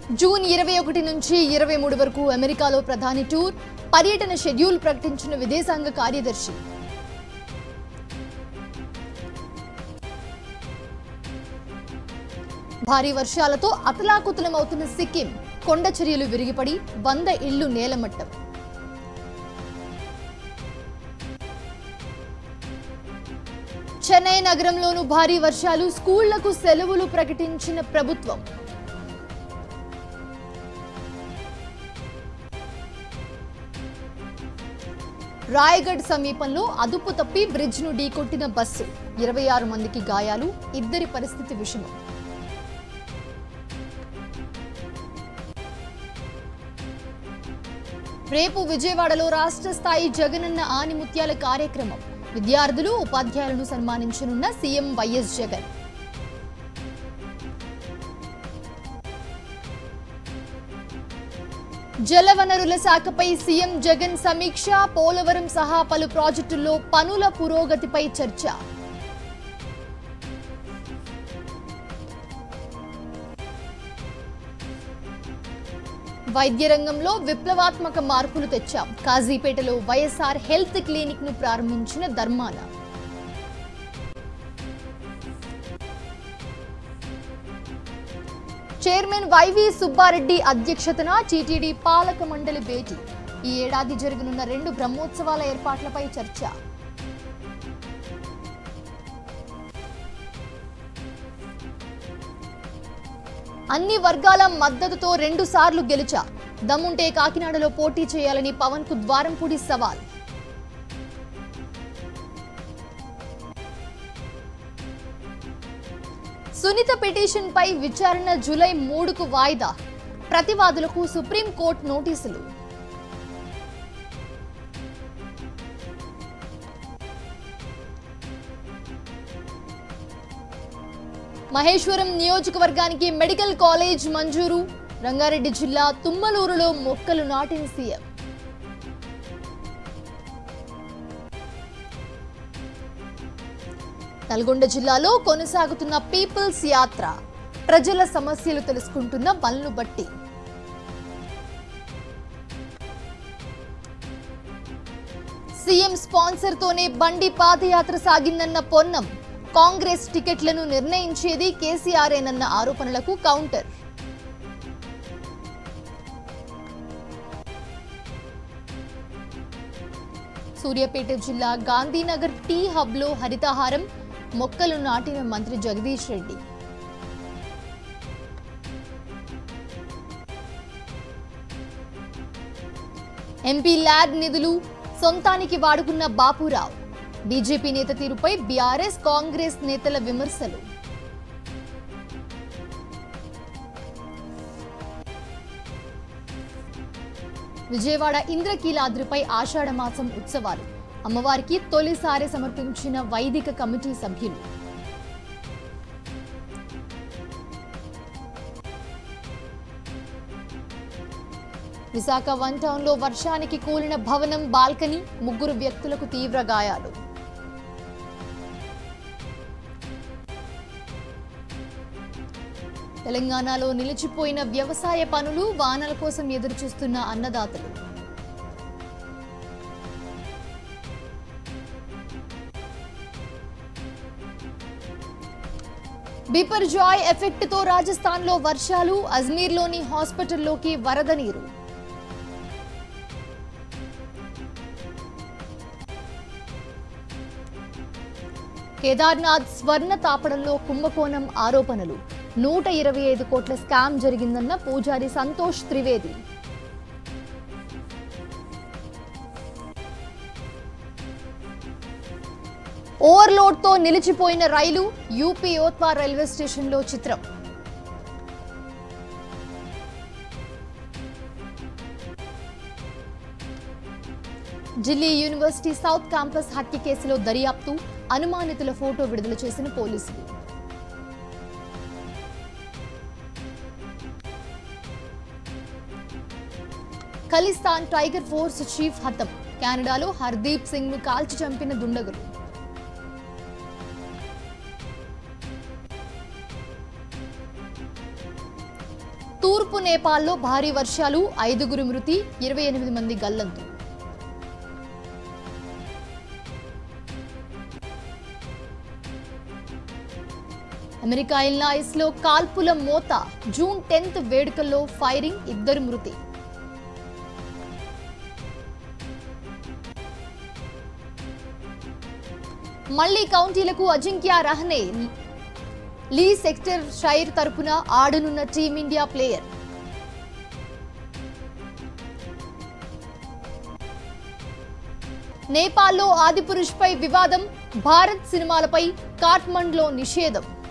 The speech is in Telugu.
జూన్ ఇరవై ఒకటి నుంచి ఇరవై మూడు వరకు అమెరికాలో ప్రధాని టూర్ పర్యటన షెడ్యూల్ ప్రకటించిన విదేశాంగ కార్యదర్శి భారీ వర్షాలతో అతలాకుతలమవుతున్న సిక్కిం కొండ చర్యలు విరిగిపడి వంద ఇళ్లు నేలమట్టం చెన్నై నగరంలోనూ భారీ వర్షాలు స్కూళ్లకు సెలవులు ప్రకటించిన ప్రభుత్వం రాయగఢ్ సమీపంలో అదుపు తప్పి బ్రిడ్జ్ను ఢీకొట్టిన బస్సు ఇరవై ఆరు మందికి గాయాలు ఇద్దరి పరిస్థితి విషమం రేపు విజయవాడలో రాష్ట్ర స్థాయి జగనన్న ఆనిముత్యాల కార్యక్రమం విద్యార్థులు ఉపాధ్యాయులను సన్మానించనున్న సీఎం వైఎస్ జగన్ జలవనరుల శాఖపై సీఎం జగన్ సమీక్ష పోలవరం సహా పలు ప్రాజెక్టుల్లో పనుల పురోగతిపై చర్చ వైద్య రంగంలో విప్లవాత్మక మార్పులు తెచ్చాం కాజీపేటలో వైఎస్ఆర్ హెల్త్ క్లినిక్ ను ప్రారంభించిన ధర్మాన చైర్మన్ వైవి సుబ్బారెడ్డి అధ్యక్షతన టీటీడీ పాలక మండలి భేటీ ఈ ఏడాది జరగనున్న రెండు బ్రహ్మోత్సవాల ఏర్పాట్లపై చర్చ అన్ని వర్గాల మద్దతుతో రెండు సార్లు గెలిచా దమ్ముంటే కాకినాడలో పోటీ చేయాలని పవన్ కు ద్వారంపూడి సవాల్ సునీత పిటిషన్ పై విచారణ జూలై మూడుకు వాయిదా ప్రతివాదులకు సుప్రీంకోర్టు నోటీసులు మహేశ్వరం నియోజకవర్గానికి మెడికల్ కాలేజ్ మంజూరు రంగారెడ్డి జిల్లా తుమ్మలూరులో మొక్కలు నాటిన సీఎం నల్గొండ జిల్లాలో కొనసాగుతున్న పీపుల్స్ యాత్ర ప్రజల సమస్యలు తెలుసుకుంటున్న పనులు బట్టి సీఎం స్పాన్సర్ తోనే బండి పాదయాత్ర సాగిందన్న పొన్నం కాంగ్రెస్ టికెట్లను నిర్ణయించేది కేసీఆర్ఏనన్న ఆరోపణలకు కౌంటర్ సూర్యాపేట జిల్లా గాంధీనగర్ టీ హబ్లో హరితహారం మొక్కలు నాటిన మంత్రి జగదీష్ రెడ్డి ఎంపీ ల్యాబ్ నిధులు సొంతానికి వాడుకున్న బాపురావు బీజేపీ నేత తీరుపై బీఆర్ఎస్ కాంగ్రెస్ నేతల విమర్శలు విజయవాడ ఇంద్రకీలాద్రిపై ఆషాఢ మాసం ఉత్సవాలు అమ్మవారికి తొలిసారి సమర్పించిన వైదిక కమిటీ సభ్యులు విశాఖ వన్ టౌన్ లో వర్షానికి కూలిన భవనం బాల్కనీ ముగ్గురు వ్యక్తులకు తీవ్ర గాయాలు తెలంగాణలో నిలిచిపోయిన వ్యవసాయ పనులు వానల కోసం ఎదురుచూస్తున్న అన్నదాతలు బిపర్జాయ్ ఎఫెక్ట్ తో రాజస్థాన్ లో వర్షాలు అజ్మీర్లోని హాస్పిటల్లోకి వరద నీరు కేదార్నాథ్ స్వర్ణ తాపడంలో కుంభకోణం ఆరోపణలు నూట ఇరవై ఐదు కోట్ల స్కామ్ జరిగిందన్న పూజారి సంతోష్ త్రివేది ఓవర్లోడ్తో నిలిచిపోయిన రైలు యూపీ యోత్వా రైల్వే స్టేషన్లో చిత్రం ఢిల్లీ యూనివర్సిటీ సౌత్ క్యాంపస్ హత్య కేసులో దర్యాప్తు అనుమానితుల ఫోటో విడుదల చేసిన పోలీసులు ఖలిస్తాన్ టైగర్ ఫోర్స్ చీఫ్ హతం కెనడాలో హర్దీప్ సింగ్ ను కాల్చి చంపిన దుండగులు తూర్పు నేపాల్లో భారీ వర్షాలు ఐదుగురు మృతి ఇరవై ఎనిమిది మంది గల్లంతు అమెరికా ఇల్లాయిస్ లో కాల్పుల మోత జూన్ టెన్త్ వేడుకల్లో ఫైరింగ్ ఇద్దరు మృతి మళ్లీ కౌంటీలకు Ajinkya Rahane Leicestershire తరపున ఆడనున్న టీమిండియా ప్లేయర్ నేపాల్లో ఆదిపురుష్పై వివాదం భారత్ సినిమాలపై కాట్మండ్లో నిషేధం